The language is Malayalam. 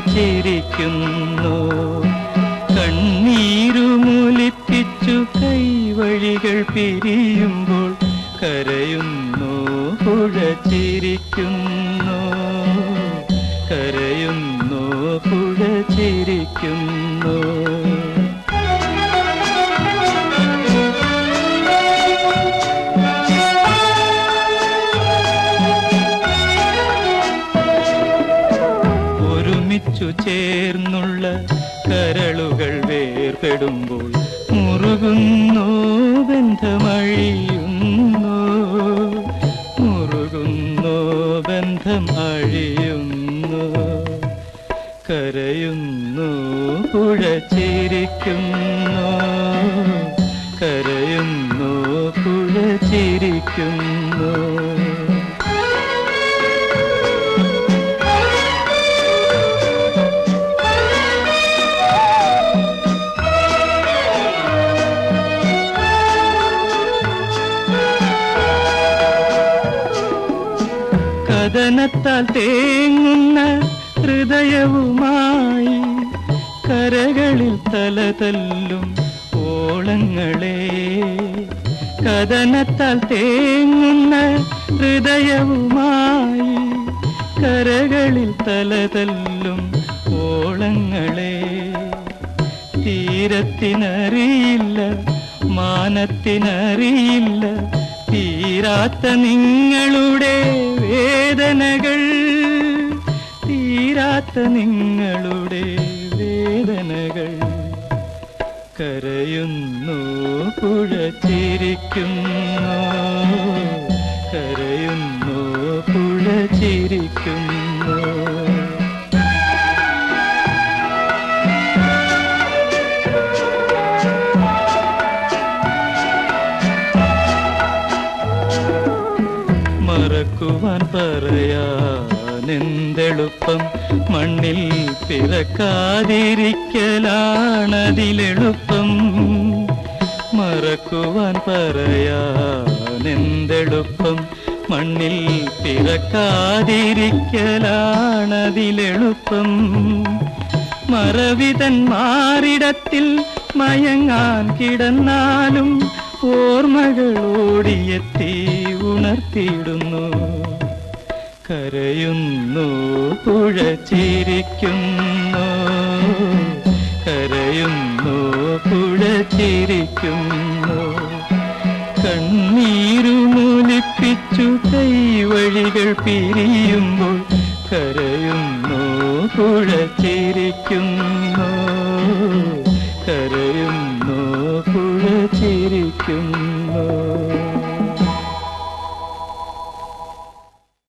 ചിരിക്കുന്നു കണ്ണീരുമൂലിപ്പിച്ചു കൈവഴികൾ പിരിയുമ്പോൾ കരയുന്നു പുഴ ചിരിക്കുന്നു കരയുന്നു പുഴ ചിരിക്കുന്നു ഒരുമിച്ചു ചേർന്നുള്ള കരളുകൾ വേർപെടുമ്പോൾ മുറുകുന്നു ബന്ധമഴിയുന്നു മുറുകുന്നു ബന്ധം അഴിയുന്നു കരയുന്നു പുഴ ചിരിക്കുന്നു കരയുന്നു പുഴ ചിരിക്കുന്നു കഥനത്താൽ തേങ്ങുന്ന ഹൃദയവുമായി കരകളിൽ തലതല്ലും ഓളങ്ങളെ കഥനത്താൽ തേങ്ങുന്ന ഹൃദയവുമായി കരകളിൽ തലതല്ലും ഓളങ്ങളെ തീരത്തിനറിയില്ല മാനത്തിനറിയില്ല തീരാത്ത നിങ്ങളുടെ വേദനകൾ തീരാത്ത നിങ്ങളുടെ വേദനകൾ കരയുന്നു പുഴ ചിരിക്കുന്നു കരയുന്നു പുഴ ചിരിക്കുന്നു മറക്കുവാൻ പറയാനെന്തെളുപ്പം മണ്ണിൽ പിറക്കാതിരിക്കലാണതിലെളുപ്പം മറക്കുവാൻ പറയാനെന്തെളുപ്പം മണ്ണിൽ പിറക്കാതിരിക്കലാണതിലെളുപ്പം മറവിതൻ മാറിടത്തിൽ മയങ്ങാൻ കിടന്നാലും ഓർമ്മകൾ ഓടിയെത്തി ഉണർത്തിയിടുന്നു കരയുന്നു പുഴ ചിരിക്കുന്നു കരയുന്നു പുഴ ചിരിക്കുന്നു കണ്ണീരുമൂലിപ്പിച്ചു കൈവഴികൾ പിരിയുമ്പോൾ കരയുന്നു പുഴ ചിരിക്കുന്നു കരയുന്നു പുഴ ചിരിക്കുന്നു